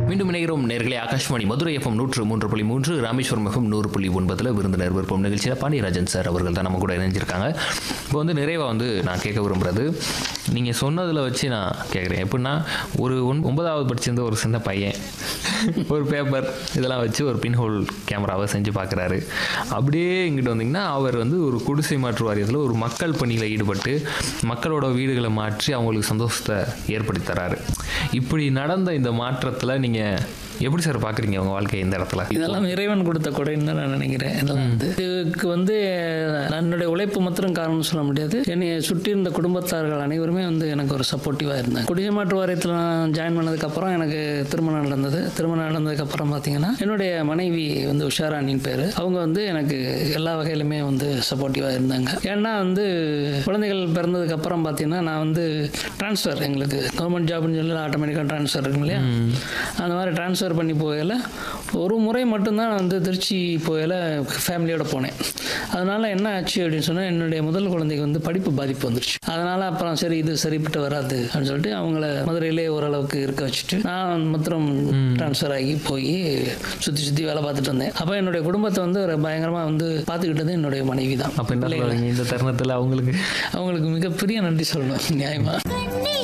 மீண்டும் இணைகிறோம் நேர்களே ஆகாஷ்வாணி மதுரை எஃப்எம் நூற்று மூன்று புள்ளி மூன்று ராமேஸ்வரம் எஃப்எம் நூறு புள்ளி ஒன்பதில் விருந்தினர் விருப்பம் நிகழ்ச்சியில் பாண்டியராஜன் சார் அவர்கள் தான் நம்ம கூட இணைஞ்சிருக்காங்க இப்போ வந்து நிறைவாக வந்து நான் கேட்க விரும்புகிறது நீங்கள் சொன்னதில் வச்சு நான் கேட்குறேன் எப்படின்னா ஒரு ஒன் ஒன்பதாவது படிச்சிருந்த ஒரு சின்ன பையன் ஒரு பேப்பர் இதெல்லாம் வச்சு ஒரு பின்ஹோல் கேமராவை செஞ்சு பார்க்குறாரு அப்படியே இங்கிட்டு வந்தீங்கன்னா அவர் வந்து ஒரு குடிசை மாற்று வாரியத்தில் ஒரு மக்கள் பணியில் ஈடுபட்டு மக்களோட வீடுகளை மாற்றி அவங்களுக்கு சந்தோஷத்தை ஏற்படுத்தி தராரு இப்படி நடந்த இந்த மாற்றத்தில் நீங்கள் எப்படி சார் பார்க்குறீங்க உங்கள் வாழ்க்கை இந்த இடத்துல இதெல்லாம் இறைவன் கொடுத்த கொடைன்னு தான் நான் நினைக்கிறேன் இதெல்லாம் வந்து இதுக்கு வந்து என்னுடைய உழைப்பு மாத்திரம் காரணம் சொல்ல முடியாது என்னை சுற்றி இருந்த குடும்பத்தார்கள் அனைவருமே வந்து எனக்கு ஒரு சப்போர்ட்டிவாக இருந்தாங்க குடிசை மாற்று வாரியத்தில் நான் ஜாயின் பண்ணதுக்கப்புறம் எனக்கு திருமணம் நடந்தது திருமணம் நடந்ததுக்கப்புறம் பார்த்தீங்கன்னா என்னுடைய மனைவி வந்து உஷாராணின் பேர் அவங்க வந்து எனக்கு எல்லா வகையிலுமே வந்து சப்போர்ட்டிவாக இருந்தாங்க ஏன்னா வந்து குழந்தைகள் பிறந்ததுக்கப்புறம் பார்த்தீங்கன்னா நான் வந்து ட்ரான்ஸ்ஃபர் எங்களுக்கு கவர்மெண்ட் ஜாப்னு சொல்லி ஆட்டோமேட்டிக்காக ட்ரான்ஸ்ஃபர் இருக்கும் இல்லையா அந்த மாதிரி ட்ரான்ஸ்ஃபர் பண்ணி போகல ஒரு முறை மட்டும்தான் நான் வந்து திருச்சி போகல ஃபேமிலியோட போனேன் அதனால் என்ன ஆச்சு அப்படின்னு சொன்னால் என்னுடைய முதல் குழந்தைக்கு வந்து படிப்பு பாதிப்பு வந்துருச்சு அதனால் அப்புறம் சரி இது சரிப்பட்டு வராது அப்படின்னு சொல்லிட்டு அவங்கள மதுரையிலே ஓரளவுக்கு இருக்க வச்சுட்டு நான் மாத்திரம் ட்ரான்ஸ்ஃபர் ஆகி போய் சுற்றி சுற்றி வேலை பார்த்துட்டு வந்தேன் அப்போ என்னுடைய குடும்பத்தை வந்து ஒரு பயங்கரமாக வந்து பார்த்துக்கிட்டது என்னுடைய மனைவி தான் அப்போ என்ன சொல்றீங்க இந்த தருணத்தில் அவங்களுக்கு அவங்களுக்கு மிகப்பெரிய நன்றி சொல்லணும் நியாயமாக